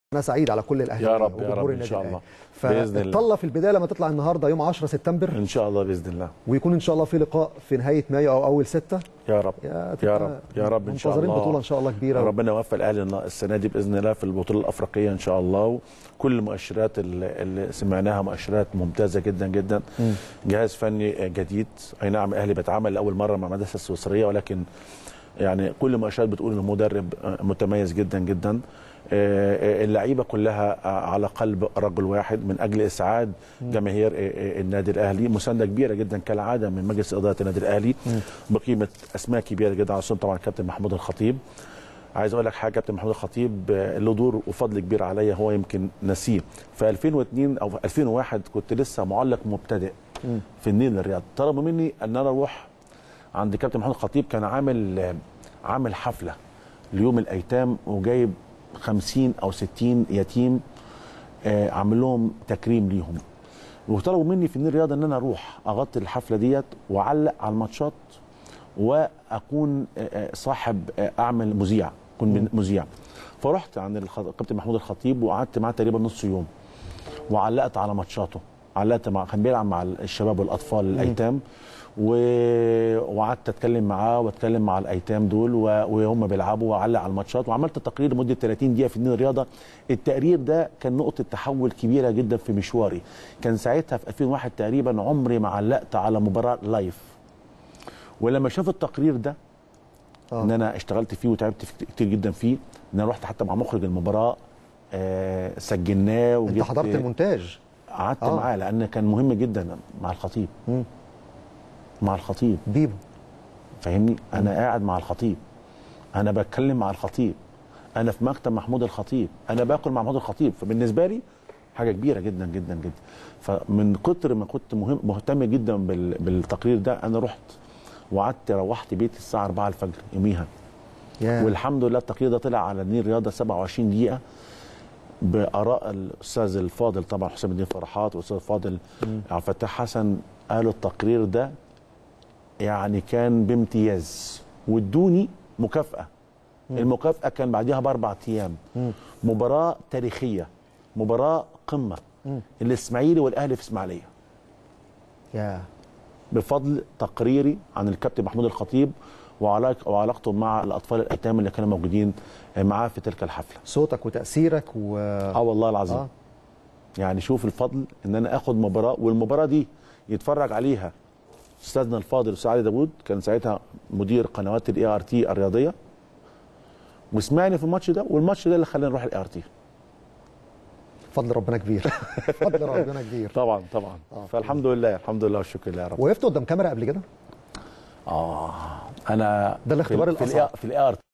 انا سعيد على كل الاهلاويه يا رب يا وجمهور رب ان النادي شاء الأهلي. الله باذن الله فالطله في البدايه لما تطلع النهارده يوم 10 سبتمبر ان شاء الله باذن الله ويكون ان شاء الله في لقاء في نهايه مايو او اول ستة يا رب يا, يا تبقى رب يا رب ان شاء منتظرين الله بطوله ان شاء الله كبيره ربنا يوفق الاهلي السنه دي باذن الله في البطوله الافريقيه ان شاء الله وكل المؤشرات اللي, اللي سمعناها مؤشرات ممتازه جدا جدا مم. جهاز فني جديد اي نعم الاهلي بيتعامل لاول مره مع المدرسه السويسريه ولكن يعني كل المؤشرات بتقول ان المدرب متميز جدا جدا آه، اللعيبه كلها على قلب رجل واحد من اجل اسعاد جماهير النادي الاهلي مسانده كبيره جدا كالعاده من مجلس اداره النادي الاهلي بقيمه اسماء كبيره جدا على راسهم طبعا الكابتن محمود الخطيب عايز اقول لك حاجه كابتن محمود الخطيب آه، له دور وفضل كبير عليا هو يمكن نسيه في 2002 او في 2001 كنت لسه معلق مبتدئ مم. في النيل الرياض طلبوا مني ان انا اروح عند كابتن محمود الخطيب كان عامل آه، عامل حفله ليوم الايتام وجايب 50 او 60 يتيم آه، عامل لهم تكريم ليهم وطلبوا مني في النيل الرياض ان انا اروح اغطي الحفله ديت واعلق على الماتشات واكون آه، آه، صاحب آه، اعمل مذيع اكون من- مذيع فرحت عند الخ- الكابتن محمود الخطيب وقعدت معاه تقريبا نص يوم وعلقت على ماتشاته علقت مع كان بيلعب مع الشباب والاطفال الايتام و- وقعدت اتكلم معاه واتكلم مع الايتام دول و- وهم بيلعبوا واعلق على الماتشات وعملت تقرير لمده 30 دقيقه في النيل الرياضه التقرير ده كان نقطه تحول كبيره جدا في مشواري كان ساعتها في 2001 تقريبا عمري ما علقت على مباراه لايف ولما شاف التقرير ده آه. ان انا اشتغلت فيه وتعبت فيه كتير جدا فيه ان انا رحت حتى مع مخرج المباراه آه سجلناه انت وجبت حضرت المونتاج قعدت آه. معاه لان كان مهم جدا مع الخطيب مم. مع الخطيب بيبو فاهمني انا قاعد مع الخطيب انا بتكلم مع الخطيب انا في مكتب محمود الخطيب انا باكل مع محمود الخطيب فبالنسبه لي حاجه كبيره جدا جدا جدا فمن كتر ما كنت مهم مهتم جدا بال بالتقرير ده انا رحت وقعدت روحت بيتي الساعه 4 الفجر يوميها يا والحمد لله التقرير ده طلع على النيل رياضه 27 دقيقه باراء الاستاذ الفاضل طبعا حسام الدين فرحات والاستاذ الفاضل عبد الفتاح حسن قالوا التقرير ده يعني كان بامتياز وادوني مكافاه المكافاه كان بعديها باربع ايام مم. مباراه تاريخيه مباراه قمه مم. الاسماعيلي والاهلي في اسماعيليه يا بفضل تقريري عن الكابتن محمود الخطيب وعلاق- وعلاقته مع الاطفال الايتام اللي كانوا موجودين معاه في تلك الحفله صوتك وتاثيرك و اه والله العظيم آه. آه. يعني شوف الفضل ان انا اخد مباراه والمباراه دي يتفرج عليها استاذنا الفاضل استاذ علي داوود كان ساعتها مدير قنوات الاي ار تي الرياضيه وسمعني في الماتش ده والماتش ده اللي خلاني نروح الاي ار تي فضل ربنا كبير فضل ربنا كبير طبعا طبعا آه. فالحمد لله الحمد لله والشكر لله يا رب وقفت قدام كاميرا قبل كده اه انا ده الاختبار في- في الأصعب. الإي- في الاي ار